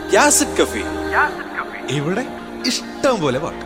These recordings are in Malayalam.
യാസിഡ് കഫി ഇവിടെ ഇഷ്ടം പോലെ പാട്ട്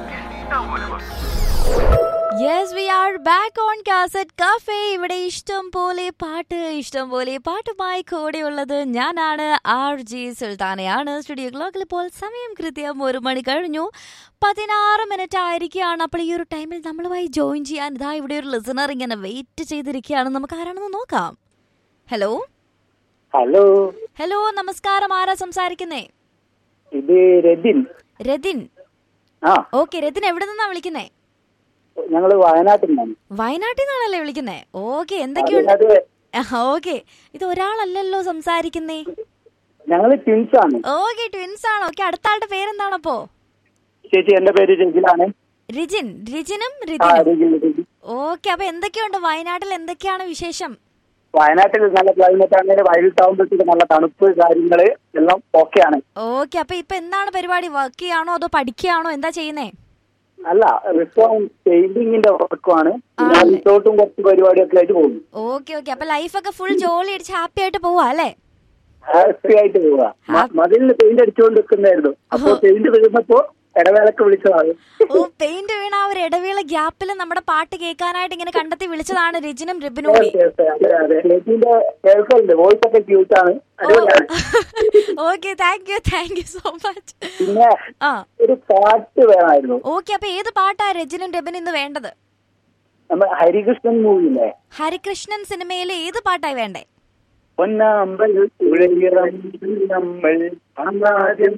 yes we are back on cassette cafe ഇവിടെ ഇഷ്ടം പോലെ പാട്ട് ഇഷ്ടം പോലെ പാട്ടുമായി കൂടെയുള്ളത് ഞാനാണ് ആർ ജി സുൽത്താനയാണ് സ്റ്റുഡിയോ ക്ലോക്കിൽ ഇപ്പോൾ സമയം കൃത്യം ഒരു മണി കഴിഞ്ഞു പതിനാറ് മിനിറ്റ് ആയിരിക്കുകയാണ് അപ്പോൾ ഈ ഒരു ടൈമിൽ നമ്മളുമായി ജോയിൻ ചെയ്യാൻ ഇതാ ഇവിടെ ഒരു ലിസണർ ഇങ്ങനെ വെയിറ്റ് ചെയ്തിരിക്കുകയാണ് നമുക്ക് ആരാണെന്ന് നോക്കാം ഹലോ ഹലോ ഹലോ നമസ്കാരം ആരാ സംസാരിക്കുന്നേ ഇത് രജിൻ രതിൻ ആ ഓക്കെ രതിൻ എവിടെ നിന്നാ വിളിക്കുന്നേ ഞങ്ങള് വയനാട്ടിൽ നിന്നാണ് വയനാട്ടിൽ നിന്നാണല്ലേ വിളിക്കുന്നേ ഓക്കെ എന്തൊക്കെയുണ്ട് അത് ഓക്കെ ഇത് ഒരാളല്ലല്ലോ സംസാരിക്കുന്നേ ഞങ്ങള് ട്വിൻസ് ആണ് ഓക്കെ ട്വിൻസ് ആണോ ഓക്കെ അടുത്ത ആളുടെ പേരെന്താണപ്പോ ചേച്ചി എന്റെ പേര് രജിലാണ് റിജിൻ റിജിനും ആ റിജിനും രജിൻ രജിൻ. ഓക്കെ അപ്പൊ എന്തൊക്കെയുണ്ട് വയനാട്ടിൽ എന്തൊക്കെയാണ് വിശേഷം വയനാട്ടിൽ നല്ല ക്ലൈമറ്റ് ആണ് വൈകിട്ടാകുമ്പോഴത്തേക്ക് നല്ല തണുപ്പ് കാര്യങ്ങള് എല്ലാം ഓക്കെ ആണ് ഓക്കെ അപ്പൊ ഇപ്പൊ എന്താണ് പരിപാടി വർക്ക് ചെയ്യാണോ അതോ പഠിക്കുകയാണോ എന്താ ചെയ്യുന്നേ അല്ല റിസോൺ പെയിന്റിങ്ങിന്റെ വർക്കുമാണ് പിന്നെ ആണല്ലേ? റിസോർട്ടും കുറച്ച് പരിപാടിയൊക്കെ ആയിട്ട് പോകുന്നു ഓക്കെ ഓക്കെ അപ്പൊ ലൈഫൊക്കെ ഫുൾ ജോലി അടിച്ച് ഹാപ്പി ആയിട്ട് പോവാ അല്ലേ ഹാപ്പി ആയിട്ട് പോവുക മ- മതിലിന് പെയിന്റ് അടിച്ചുകൊണ്ട് നിൽക്കുന്നായിരുന്നു അപ്പൊ പെയിന്റ് വീഴുന്നപ്പോ ഇടവേളക്ക് വിളിച്ചതാണ് ഓ പെയിന്റ് വീണ ആ ഒരു ഇടവേള ഗ്യാപ്പിൽ നമ്മുടെ പാട്ട് കേൾക്കാനായിട്ട് ഇങ്ങനെ കണ്ടെത്തി വിളിച്ചതാണ് രജിനും റിബിനോടി അതെ അതെ രജിന്റെ കേൾക്കലുണ്ട് വോയിസ് ഒക്കെ ക്യൂട്ടാണ് അടിപൊളിയാണ് okay thank you thank you so much പിന്നെ ആ ഒരു പാട്ട് വേണമായിരുന്നു ഓക്കെ അപ്പൊ ഏത് പാട്ടാ രജിനും രബിനും ഇന്ന് വേണ്ടത് നമ്മൾ ഹരികൃഷ്ണൻ മൂവിയില്ലേ ഹരികൃഷ്ണൻ സിനിമയിലെ ഏത് പാട്ടായി വേണ്ടേ പൊന്നാമ്പൽ ഉഴയിറം നമ്മൾ അന്നാദ്യം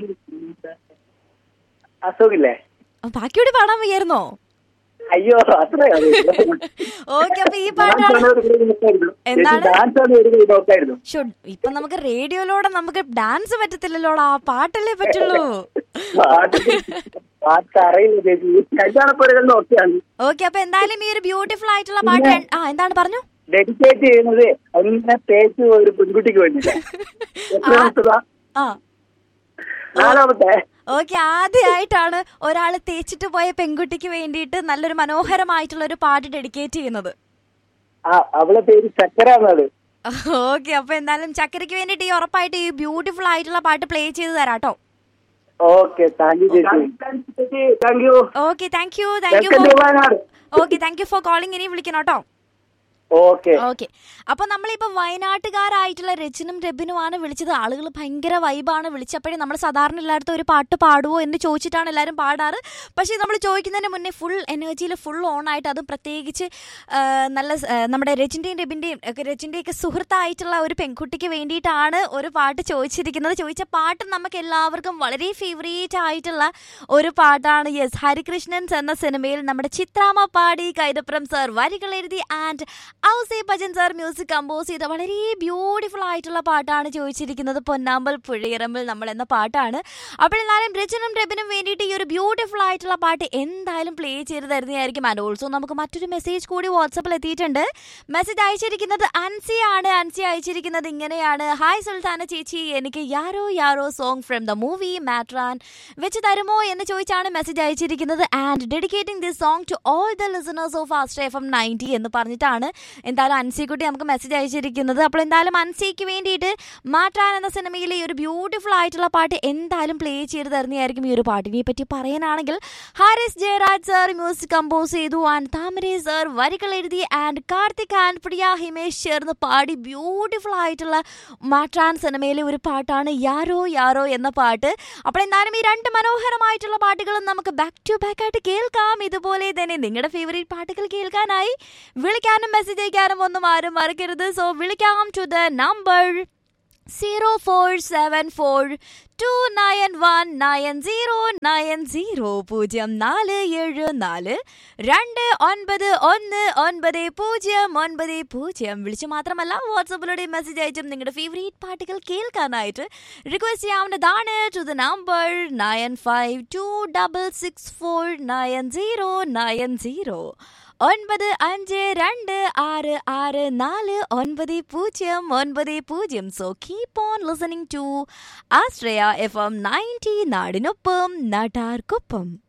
അസുഖില്ലേ അപ്പൊ ബാക്കിയോട് പാടാൻ വയ്യായിരുന്നോ അയ്യോ അത്രയാണ് ഓക്കെ അപ്പൊ ഈ പാട്ടാണ് എന്താണ്? ഡാൻസ് ആണ് ഒരു കൈ നോക്കായിരുന്നു ഷോ ഇപ്പൊ നമുക്ക് റേഡിയോയിലൂടെ നമുക്ക് ഡാൻസ് പറ്റത്തില്ലല്ലോടാ പാട്ടല്ലേ പറ്റുള്ളൂ പാട്ട് പാട്ട് അറിയില്ല ചേച്ചി കല്യാണപ്പുരകളിൽ നോക്കിയാണ് ഓക്കെ അപ്പൊ എന്തായാലും ഈ ഒരു ബ്യൂട്ടിഫുൾ ആയിട്ടുള്ള പാട്ട് പിന്നെ- രണ്ട്- ആ എന്താണ് പറഞ്ഞു ഡെഡിക്കേറ്റ് ചെയ്യുന്നത് അങ്ങനെ തേച്ച് ഒരു പെൺകുട്ടിക്ക് വേണ്ടിട്ടാ എത്രാമത്തതാ ആ നാലാമത്തെ ഓക്കെ ആദ്യമായിട്ടാണ് ഒരാൾ തേച്ചിട്ട് പോയ പെൺകുട്ടിക്ക് വേണ്ടിയിട്ട് നല്ലൊരു മനോഹരമായിട്ടുള്ള ഒരു പാട്ട് ഡെഡിക്കേറ്റ് ചെയ്യുന്നത് ആ അവളെ പേര് ചക്കര എന്നത് ഓക്കെ അപ്പൊ എന്തായാലും ചക്കരയ്ക്ക് വേണ്ടിയിട്ട് ഈ ഉറപ്പായിട്ട് ഈ ബ്യൂട്ടിഫുൾ ആയിട്ടുള്ള പാട്ട് പ്ലേ ചെയ്ത് തരാട്ടോ ഓക്കെ താങ്ക് യു ചേച്ചി thank you okay thank you thank you welcome to Wayanad okay thank you for calling ഇനി വിളിക്കണം കേട്ടോ ഓക്കെ ഓക്കെ അപ്പൊ നമ്മളിപ്പോ വയനാട്ടുകാരായിട്ടുള്ള രചനും രബിനുമാണ് വിളിച്ചത് ആളുകൾ ഭയങ്കര വൈബാണ് വിളിച്ചപ്പോഴേ നമ്മൾ സാധാരണ എല്ലായിടത്തും ഒരു പാട്ട് പാടുവോ എന്ന് ചോദിച്ചിട്ടാണ് എല്ലാവരും പാടാറ് പക്ഷേ നമ്മൾ ചോദിക്കുന്നതിന് മുന്നേ ഫുൾ എനർജിയിൽ ഫുൾ ഓൺ ആയിട്ട് അതും പ്രത്യേകിച്ച് ആ, നല്ല സ്- ആ, നമ്മുടെ രചിൻ്റെയും രബിൻ്റെയും ഒക്കെ രചിൻ്റെയൊക്കെ സുഹൃത്തായിട്ടുള്ള ഒരു പെൺകുട്ടിക്ക് വേണ്ടിയിട്ടാണ് ഒരു പാട്ട് ചോദിച്ചിരിക്കുന്നത് ചോദിച്ച പാട്ട് നമുക്ക് എല്ലാവർക്കും വളരെ ഫേവറേറ്റ് ആയിട്ടുള്ള ഒരു പാട്ടാണ് യെസ് ഹരികൃഷ്ണൻസ് എന്ന സിനിമയിൽ നമ്മുടെ ചിത്രാമ പാടി കൈതപ്രം സർ വരികൾ എഴുതി ആൻഡ് ഔസേ ഭജൻ സാർ മ്യൂസിക് കമ്പോസ് ചെയ്ത വളരെ ബ്യൂട്ടിഫുൾ ആയിട്ടുള്ള പാട്ടാണ് ചോദിച്ചിരിക്കുന്നത് പൊന്നാമ്പൽ പുഴയിറമ്പിൽ നമ്മൾ എന്ന പാട്ടാണ് അപ്പോൾ എന്നാലും രചനും രബിനും വേണ്ടിയിട്ട് ഈ ഒരു ബ്യൂട്ടിഫുൾ ആയിട്ടുള്ള പാട്ട് എന്തായാലും പ്ലേ ചെയ്ത് തരുന്നതായിരിക്കും ആൻഡ് ഓൾസോ നമുക്ക് മറ്റൊരു മെസ്സേജ് കൂടി വാട്സപ്പിൽ എത്തിയിട്ടുണ്ട് മെസ്സേജ് അയച്ചിരിക്കുന്നത് അൻസി ആണ് അൻസി അയച്ചിരിക്കുന്നത് ഇങ്ങനെയാണ് ഹായ് സുൽത്താന ചേച്ചി എനിക്ക് Yaaro Yaaro song from the movie Maattrraan വെച്ച് തരുമോ എന്ന് ചോദിച്ചാണ് മെസ്സേജ് അയച്ചിരിക്കുന്നത് and dedicating this song to all the listeners of Ashraya F M ninety എന്ന് പറഞ്ഞിട്ടാണ് എന്തായാലും അൻസിക്കുട്ടി നമുക്ക് മെസ്സേജ് അയച്ചിരിക്കുന്നത് അപ്പോൾ എന്തായാലും അൻസിക്ക് വേണ്ടിയിട്ട് മാറ്റാൻ എന്ന സിനിമയിലെ ഈ ഒരു ബ്യൂട്ടിഫുൾ ആയിട്ടുള്ള പാട്ട് എന്തായാലും പ്ലേ ചെയ്ത് തരുന്നതായിരിക്കും ഈ ഒരു പാട്ടിനെ പറ്റി പറയാനാണെങ്കിൽ Harris Jayaraj sir music compose ചെയ്തു ആൻഡ് താമരെ സർ വരികൾ എഴുതി ആൻഡ് കാർത്തിക് ആൻഡ് പ്രിയ ഹിമേഷ് ചേർന്ന് പാടി ബ്യൂട്ടിഫുൾ ആയിട്ടുള്ള മാട്രാൻ സിനിമയിലെ ഒരു പാട്ടാണ് യാരോ യാരോ എന്ന പാട്ട് അപ്പോൾ എന്തായാലും ഈ രണ്ട് മനോഹരമായിട്ടുള്ള പാട്ടുകളും നമുക്ക് ബാക്ക് ടു ബാക്ക് ആയിട്ട് കേൾക്കാം ഇതുപോലെ തന്നെ നിങ്ങളുടെ ഫേവറേറ്റ് പാട്ടുകൾ കേൾക്കാനായി വിളിക്കാനും മെസ്സേജ് അയക്കാനും ഒന്നും ആരും മറക്കരുത് സോ വിളിക്കാം to the number zero four seven four two nine one nine zero nine zero പൂജ്യം നാല് ഏഴ് നാല് രണ്ട് ഒൻപത് ഒന്ന് ഒൻപത് പൂജ്യം ഒൻപത് പൂജ്യം വിളിച്ചു മാത്രമല്ല വാട്സപ്പിലൂടെ മെസ്സേജ് അയച്ചും നിങ്ങളുടെ ഫേവറേറ്റ് പാട്ടുകൾ കേൾക്കാനായിട്ട് റിക്വസ്റ്റ് ചെയ്യാവുന്നതാണ് to the number nine five two double six four nine zero nine zero ഒൻപത് അഞ്ച് രണ്ട് ആറ് ആറ് നാല് ഒൻപത് പൂജ്യം ഒൻപത് പൂജ്യം so keep on listening to Ashraya F M ninety നാടിനൊപ്പം നാട്ടാർക്കൊപ്പം